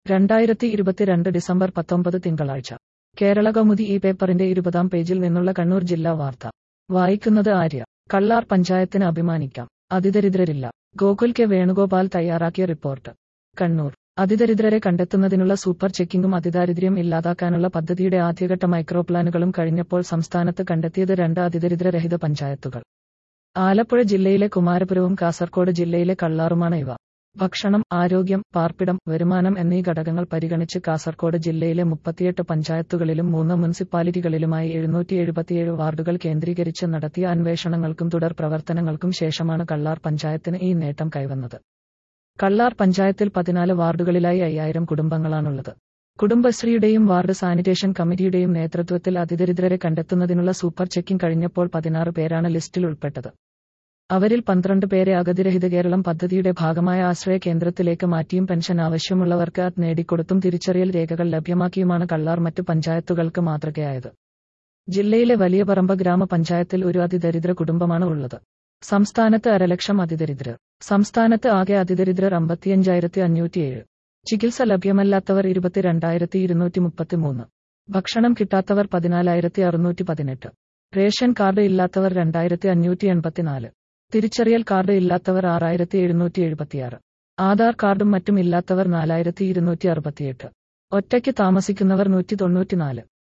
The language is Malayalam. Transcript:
രണ്ടായിരത്തി ഇരുപത്തിരണ്ട് ഡിസംബർ പത്തൊമ്പത് തിങ്കളാഴ്ച കേരള കൗമുദി ഈ പേപ്പറിന്റെ ഇരുപതാം പേജിൽ നിന്നുള്ള കണ്ണൂർ ജില്ലാ വാർത്ത വായിക്കുന്നത് ആര്യ കള്ളാർ പഞ്ചായത്തിന് അഭിമാനിക്കാം അതിദരിദ്രരില്ല ഗോകുൽ കെ വേണുഗോപാൽ തയ്യാറാക്കിയ റിപ്പോർട്ട് കണ്ണൂർ അതിദരിദ്രരെ കണ്ടെത്തുന്നതിനുള്ള സൂപ്പർ ചെക്കിംഗും അതിദാരിദ്ര്യം ഇല്ലാതാക്കാനുള്ള പദ്ധതിയുടെ ആദ്യഘട്ട മൈക്രോ പ്ലാനുകളും കഴിഞ്ഞപ്പോൾ സംസ്ഥാനത്ത് കണ്ടെത്തിയത് രണ്ട് അതിദരിദ്രരഹിത പഞ്ചായത്തുകൾ ആലപ്പുഴ ജില്ലയിലെ കുമാരപുരവും കാസർകോട് ജില്ലയിലെ കള്ളാറുമാണ് ഇവ ഭക്ഷണം ആരോഗ്യം പാർപ്പിടം വരുമാനം എന്നീ ഘടകങ്ങൾ പരിഗണിച്ച് കാസർകോട് ജില്ലയിലെ മുപ്പത്തിയെട്ട് പഞ്ചായത്തുകളിലും മൂന്ന് മുനിസിപ്പാലിറ്റികളിലുമായി എഴുന്നൂറ്റി എഴുപത്തിയേഴ് വാർഡുകൾ കേന്ദ്രീകരിച്ച് നടത്തിയ അന്വേഷണങ്ങൾക്കും തുടർ പ്രവർത്തനങ്ങൾക്കും ശേഷമാണ് കള്ളാർ പഞ്ചായത്തിന് ഈ നേട്ടം കൈവന്നത് കള്ളാർ പഞ്ചായത്തിൽ പതിനാല് വാർഡുകളിലായി അയ്യായിരം കുടുംബങ്ങളാണുള്ളത് കുടുംബശ്രീയുടെയും വാർഡ് സാനിറ്റേഷൻ കമ്മിറ്റിയുടെയും നേതൃത്വത്തിൽ അതിദരിദ്രരെ കണ്ടെത്തുന്നതിനുള്ള സൂപ്പർ ചെക്കിംഗ് കഴിഞ്ഞപ്പോൾ പതിനാറ് പേരാണ് ലിസ്റ്റിൽ ഉൾപ്പെട്ടത് അവരിൽ പന്ത്രണ്ട് പേരെ അഗതിരഹിത കേരളം പദ്ധതിയുടെ ഭാഗമായ ആശ്രയ കേന്ദ്രത്തിലേക്ക് മാറ്റിയും പെൻഷൻ ആവശ്യമുള്ളവർക്ക് അത് നേടിക്കൊടുത്തും തിരിച്ചറിയൽ രേഖകൾ ലഭ്യമാക്കിയുമാണ് കള്ളാർ മറ്റു പഞ്ചായത്തുകൾക്ക് മാതൃകയായത് ജില്ലയിലെ വലിയ പറമ്പ ഗ്രാമപഞ്ചായത്തിൽ ഒരു അതിദരിദ്ര കുടുംബമാണ് ഉള്ളത് സംസ്ഥാനത്ത് അരലക്ഷം അതിദരിദ്രർ സംസ്ഥാനത്ത് ആകെ അതിദരിദ്രർ അമ്പത്തിയഞ്ചായിരത്തി അഞ്ഞൂറ്റിയേഴ് ചികിത്സ ലഭ്യമല്ലാത്തവർ ഇരുപത്തിരണ്ടായിരത്തി ഇരുന്നൂറ്റി മുപ്പത്തിമൂന്ന് ഭക്ഷണം കിട്ടാത്തവർ പതിനാലായിരത്തി അറുന്നൂറ്റി പതിനെട്ട് റേഷൻ കാർഡ് ഇല്ലാത്തവർ രണ്ടായിരത്തി അഞ്ഞൂറ്റി എൺപത്തിനാല് തിരിച്ചറിയൽ കാർഡ് ഇല്ലാത്തവർ ആറായിരത്തി എഴുന്നൂറ്റി എഴുപത്തിയാറ് ആധാർ കാർഡും മറ്റും ഇല്ലാത്തവർ നാലായിരത്തി ഇരുന്നൂറ്റി അറുപത്തിയെട്ട് ഒറ്റയ്ക്ക് താമസിക്കുന്നവർ നൂറ്റി തൊണ്ണൂറ്റിനാല്